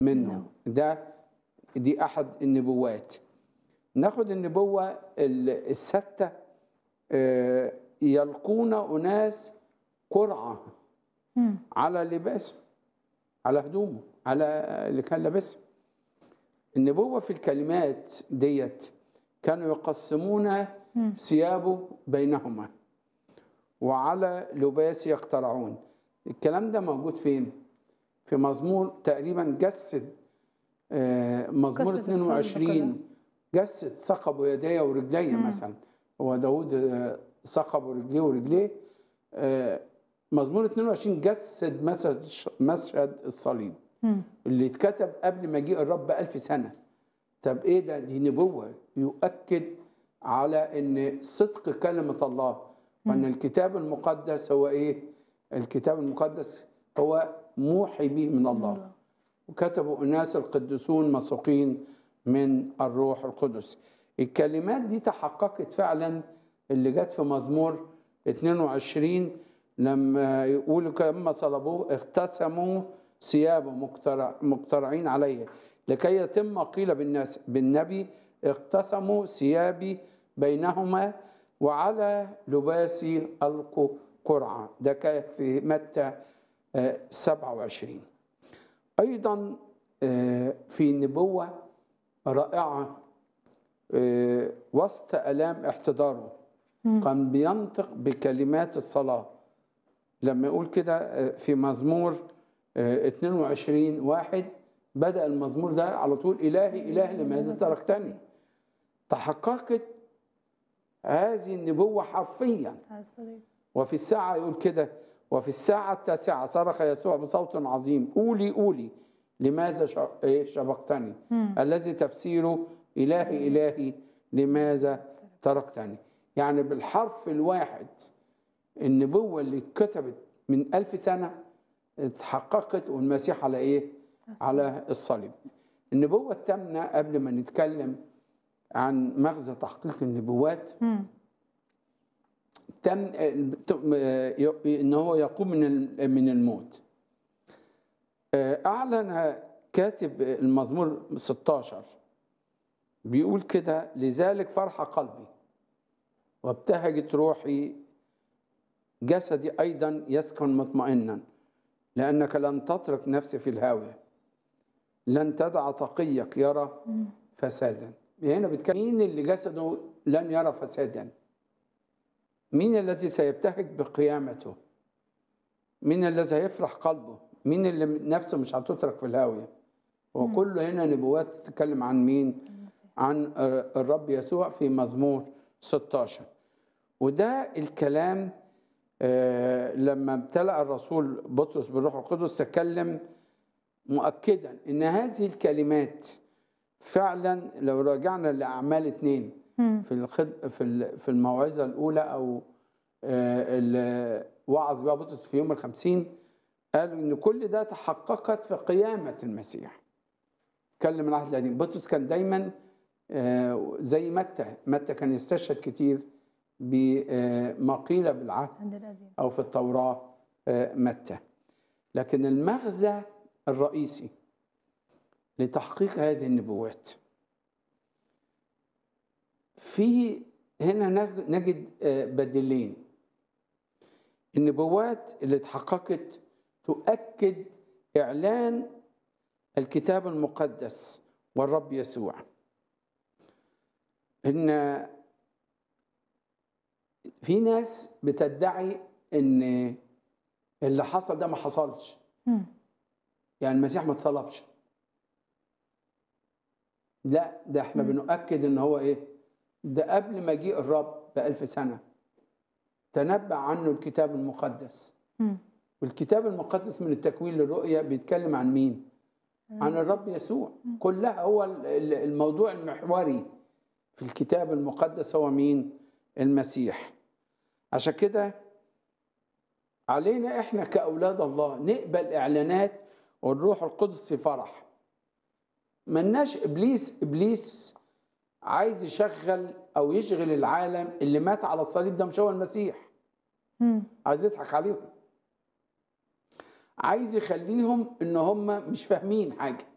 منه ده دي احد النبوات ناخد النبوه ال- السته آه، يلقون اناس قرعه مم. على لباسه على هدومه على اللي كان لابسه النبوة في الكلمات ديت كانوا يقسمون مم. ثيابه بينهما وعلى لباس يقترعون الكلام ده موجود فين في مزمور تقريبا جسد آه، مزمور قصة الصلب 22 جسد ثقبه يديه ورجليه مم. مثلا هو داود آه، ثقبه رجليه ورجليه آه، مزمور 22 جسد مشهد مشهد الصليب مم. اللي اتكتب قبل مجيء الرب بألف سنة طب ايه ده دي نبوة يؤكد على ان صدق كلمة الله وان الكتاب المقدس هو ايه الكتاب المقدس هو موحي به من الله وكتبوا الناس القديسون مسوقين من الروح القدس الكلمات دي تحققت فعلا اللي جت في مزمور 22 لما يقولوا لما صلبوه اختسموا ثيابه مقترع مقترعين عليه لكي يتم قيل بالناس بالنبي اقتسموا ثيابي بينهما وعلى لباسي ألقوا قرعة ده كان في متى آه، 27 أيضا آه، في نبوة رائعة آه، وسط ألام احتضاره مم. كان بينطق بكلمات الصلاة لما يقول كده آه، في مزمور آه، 22 واحد بدأ المزمور ده على طول إلهي إلهي لماذا تركتني تحققت هذه النبوة حرفيا على الصليب وفي الساعة يقول كده وفي الساعة التاسعة صرخ يسوع بصوت عظيم قولي قولي لماذا ش- إيه شبقتني مم. الذي تفسيره إلهي إلهي لماذا تركتني يعني بالحرف الواحد النبوة اللي اتكتبت من ألف سنة اتحققت والمسيح على إيه؟ على الصليب النبوة التامنة قبل ما نتكلم عن مغزى تحقيق النبوات مم. تم ان هو يقوم من ال- من الموت اعلن كاتب المزمور 16 بيقول كده لذلك فرح قلبي وابتهجت روحي جسدي ايضا يسكن مطمئنا لانك لن تترك نفسي في الهاويه لن تدع تقيك يرى مم. فسادا هنا بيتكلم مين اللي جسده لن يرى فسادا مين الذي سيبتهج بقيامته مين الذي هيفرح قلبه مين اللي نفسه مش هتترك في الهاوية وكل هنا نبوات تتكلم عن مين عن الرب يسوع في مزمور 16 وده الكلام آه، لما امتلأ الرسول بطرس بالروح القدس تكلم مؤكدا ان هذه الكلمات فعلا لو رجعنا لاعمال اتنين مم. في الخد... في ال- في الموعظه الاولى او آه، اللي وعظ بها بطرس في يوم الخمسين قالوا ان كل ده تحققت في قيامه المسيح اتكلم العهد القديم بطرس كان دايما آه، زي متى متى كان يستشهد كتير بما قيل بالعهد عند القديم او في التوراه آه، متى لكن المغزى الرئيسي لتحقيق هذه النبوات في هنا نج- نجد آه، بديلين النبوات اللي اتحققت تؤكد اعلان الكتاب المقدس والرب يسوع ان في ناس بتدعي ان اللي حصل ده ما حصلش مم. يعني المسيح ما اتصلبش لا ده احنا بنؤكد ان هو ايه ده قبل مجيء الرب بألف سنة تنبأ عنه الكتاب المقدس مم. والكتاب المقدس من التكوين للرؤيا بيتكلم عن مين عن الرب يسوع كلها هو ال- ال- الموضوع المحوري في الكتاب المقدس هو مين المسيح عشان كده علينا احنا كاولاد الله نقبل اعلانات والروح القدس في فرح ملناش ابليس ابليس عايز يشغل او يشغل العالم اللي مات على الصليب ده مش هو المسيح مم. عايز يضحك عليهم عايز يخليهم ان هم مش فاهمين حاجه